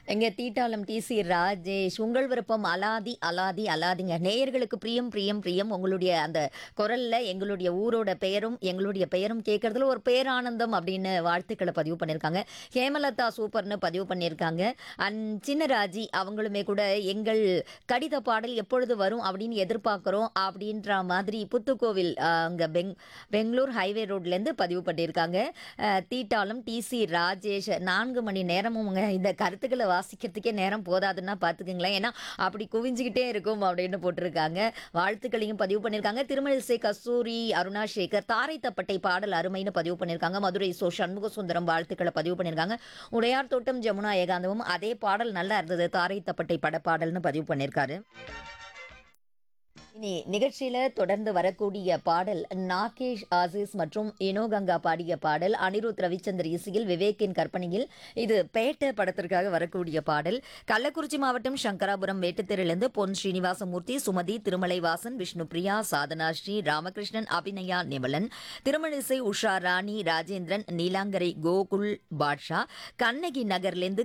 எங்க தீட்டாளம் டிசி ராஜேஷ் உங்கள் விருப்பம் அலாதி அலாதி அலாதிங்க நேயர்களுக்கு பிரியம் பிரியம் பிரியம் உங்களுடைய அந்த குரல்ல எங்களுடைய ஊரோட பெயரும் எங்களுடைய பெயரும் கேட்கறதுல ஒரு பேரானந்தம் அப்படின்னு வாழ்த்துக்களை பதிவு பண்ணியிருக்காங்க ஹேமலதா சூப்பர்னு பதிவு பண்ணியிருக்காங்க அண்ட் சின்னராஜி அவங்களுமே கூட எங்கள் கடித பாடல் எப்பொழுது வரும் அப்படின்னு எதிர்பார்க்குறோம் அப்படின்ற மாதிரி புத்துக்கோவில் அஹ், அங்க பெங் பெங்களூர் ஹைவே ரோட்லேருந்து பதிவு பண்ணியிருக்காங்க அஹ், தீட்டாளம் டிசி ராஜேஷ் நான்கு மணி நேரமும் இந்த கருத்துக்களை வாசிக்கிறதுக்கே நேரம் போதாதுன்னா பார்த்துக்குங்களேன் ஏன்னா அப்படி குவிஞ்சுக்கிட்டே இருக்கும் அப்படின்னு போட்டிருக்காங்க வாழ்த்துக்களையும் பதிவு பண்ணியிருக்காங்க திருமழிசை கஸ்தூரி அருணா சேகர் தாரை தப்பட்டை பாடல் அருமைன்னு பதிவு பண்ணியிருக்காங்க மதுரை சோ சண்முக சுந்தரம் வாழ்த்துக்களை பதிவு பண்ணியிருக்காங்க உடையார் தோட்டம் ஜமுனா ஏகாந்தமும் அதே பாடல் நல்லா இருந்தது தாரை தப்பட்டை படப்பாடல்னு பதிவு பண்ணியிருக்காரு இனி நிகழ்ச்சியில தொடர்ந்து வரக்கூடிய பாடல் நாகேஷ் ஆசிஸ் மற்றும் இனோகங்கா பாடிய பாடல் அனிருத் ரவிச்சந்தர் இசையில் விவேக்கின் கற்பனையில் இது பேட்ட படத்திற்காக வரக்கூடிய பாடல் கள்ளக்குறிச்சி மாவட்டம் சங்கராபுரம் வேட்டுத்தெருவிலிருந்து பொன் ஸ்ரீனிவாசமூர்த்தி சுமதி திருமலைவாசன் விஷ்ணுபிரியா சாதனா ஸ்ரீ ராமகிருஷ்ணன் அபிநயா நிமலன் திருமணிசை உஷா ராணி ராஜேந்திரன் நீலாங்கரை கோகுல் பாட்ஷா கண்ணகி நகர்லேருந்து